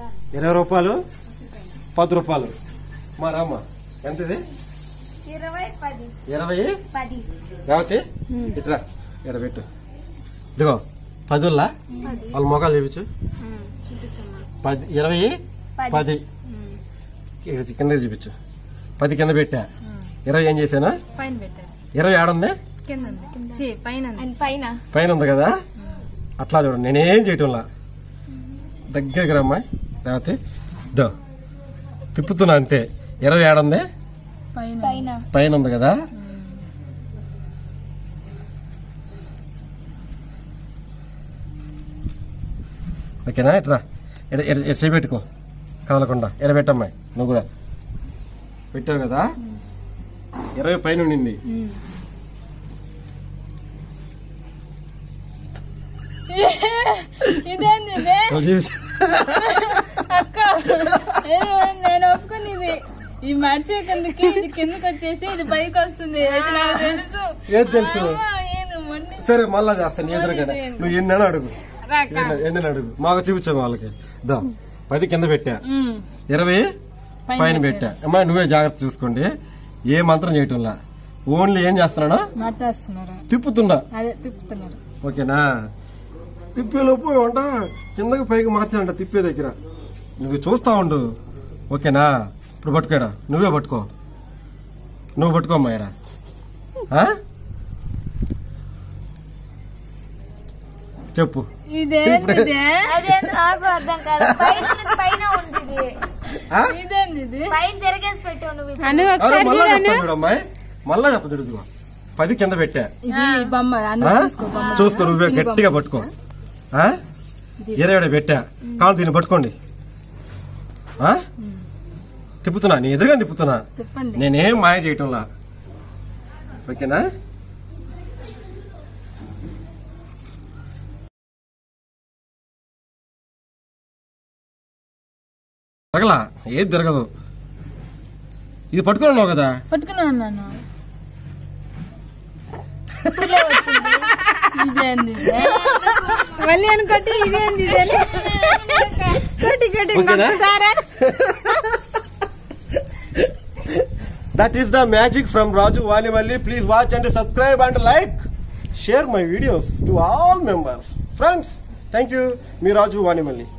ఇరవై రూపాయలు పది రూపాయలు మా రామ్మ ఎంత ఇది ఇరవై పది ఇరవై పది రేవతి ఇట్రా ఇక్కడ పెట్టు ఇదిగో పదుల్లా వాళ్ళ మొఖాలు చూపించు పది ఇరవై పది. పది ఇక్కడ కింద చూపించు పది కింద పెట్టా ఇరవై ఏం చేశానా పైన పెట్టారు ఇరవై ఏడుంది కింద ఉంది ఛీ, పైన ఉంది. అండ్ పైన పైన ఉంది కదా అట్లా చూడండి నేనేం చేయటంలా దగ్గరికి రమ్మాయి రేవతి దో తిప్పుతున్నా అంతే ఇరవై ఏడుంది పైన పైన పైన ఉంది కదా ఓకేనా ఇట్రా ఎడ ఎడ ఎడ చేయి పెట్టుకో కదలకుండా ఎడ పెట్టమ్మాయి నువ్వు కూడా పెట్టావు కదా ఇరవై పైన ఉండింది ఇదేంది ఇదే? నువ్వు చూసి అక్క ఏదో నేను ఒప్పుకుని ఇది ఈ మడిచే కిందకి ఇది కిందకి వచ్చేసి ఇది పైకి వస్తుంది అది నాకు తెలుసు ఏది తెలుసు అమ్మా, ఏంది మొండి సరే మళ్ళా చేస్తాను ఎదురుగానే నువ్వు ఎన్నైనా అడుగు రాక ఎన్ని- ఎన్ని అడుగు మాకు చూపించాము వాళ్ళకి దా పది కింద పెట్టా ఉమ్. ఇరవై పైన పైన పెట్టా అమ్మా నువ్వే జాగ్రత్త చూసుకోండి ఏ మంత్రం చేయటంలా ఓన్లీ ఏం చేస్తున్నానా మట్టేస్తున్నారు తిప్పుతున్నా అదే తిప్పుతున్నారు ఓకేనా తిప్పేలోపు వంట కిందకి పైకి మార్చాలంట తిప్పే దగ్గర నువ్వు చూస్తా ఉండు ఓకేనా ఇప్పుడు పట్టుకోడా నువ్వే పట్టుకో నువ్వు పట్టుకోమ్మా ఈడ ఆ? చెప్పు ఇదేంది ఇదే? అదే నాకు అర్థం కాదు పైన ఉన్నది పైన ఉంది ఇది. ఆ? ఇదేంది ఇది పైన తిరగేసి పెట్టావు నువ్వు ఇప్పుడు. అరే మళ్ళా చెప్పండి చూడు అమ్మాయి మళ్ళా చెప్పదు ఇదిగో పది కింద పెట్టా ఇది బొమ్మ ఆ? అందులో చూసుకో బొమ్మ చూసుకో నువ్వే గట్టిగా పట్టుకో ఆ? ఇరవై పెట్టా కావాలి దీన్ని పట్టుకోండి ఆ? తిప్పుతున్నా నీ ఎదురుగా తిప్పుతున్నా తిప్పండి నేనేం మాయ చేయటంలా ఓకేనా తిరగలా ఏది తిరగదు ఇది పట్టుకుని ఉన్నావు కదా పట్టుకుని ఉన్నాను ఇదేంది ఇదే? మళ్ళీ అనుకోటి ఇదేంది ఇదే కొట్టి కొట్టి ఓకేనా సారా That is the magic from Raju Vanimalli. Please watch and subscribe and like. Share my videos to all members. Friends, thank you. Me Raju Vanimalli.